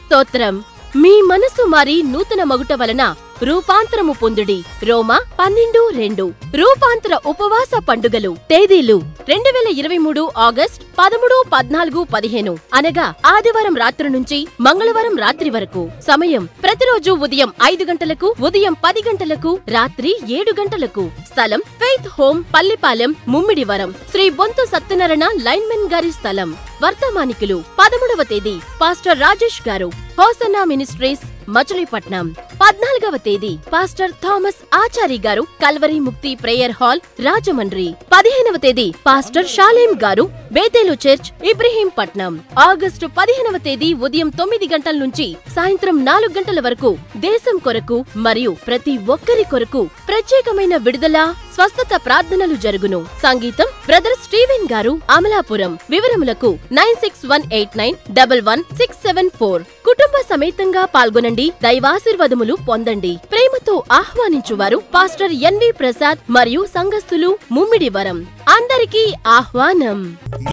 స్తోత్రం మీ మనసు మారి నూతన మగుట వలన రూపాంతరము పొందుడి రోమా పన్నెండు రెండు రూపాంతర ఉపవాస పండుగలు తేదీలు రెండు వేల ఇరవై మూడు ఆగస్ట్ పదమూడు పద్నాలుగు పదిహేను అనగా ఆదివారం రాత్రి నుంచి మంగళవారం రాత్రి వరకు సమయం ప్రతిరోజు ఉదయం ఐదు గంటలకు ఉదయం పది గంటలకు రాత్రి ఏడు గంటలకు స్థలం faith home Pallipalem Mummidivaram Sri Bonthu Satyanarayana lineman గారి స్థలం వర్తమానికులు పదమూడవ తేదీ పాస్టర్ రాజేష్ గారు హోసన్నా మినిస్ట్రీస్ మచిలీపట్నం పద్నాలుగవ తేదీ పాస్టర్ థామస్ ఆచారి గారు కల్వరి ముక్తి ప్రేయర్ హాల్ రాజమండ్రి పదిహేనవ తేదీ పాస్టర్ షాలేం గారు బేతేలు చర్చ్ ఇబ్రహీంపట్నం ఆగస్టు పదిహేనవ తేదీ ఉదయం తొమ్మిది గంటల నుంచి సాయంత్రం నాలుగు గంటల వరకు దేశం కొరకు మరియు ప్రతి ఒక్కరి కొరకు ప్రత్యేకమైన విడుదల స్వస్థత ప్రార్థనలు జరుగును సంగీతం బ్రదర్ స్టీవెన్ గారు అమలాపురం వివరములకు nine six one eight nine double one six seven four కుటుంబ సమేతంగా పాల్గొనండి దైవాశీర్వాదములు పొందండి ప్రేమతో ఆహ్వానించువారు పాస్టర్ ఎన్వి ప్రసాద్ మరియు సంఘస్థులు ముమ్మిడివరం అందరికీ ఆహ్వానం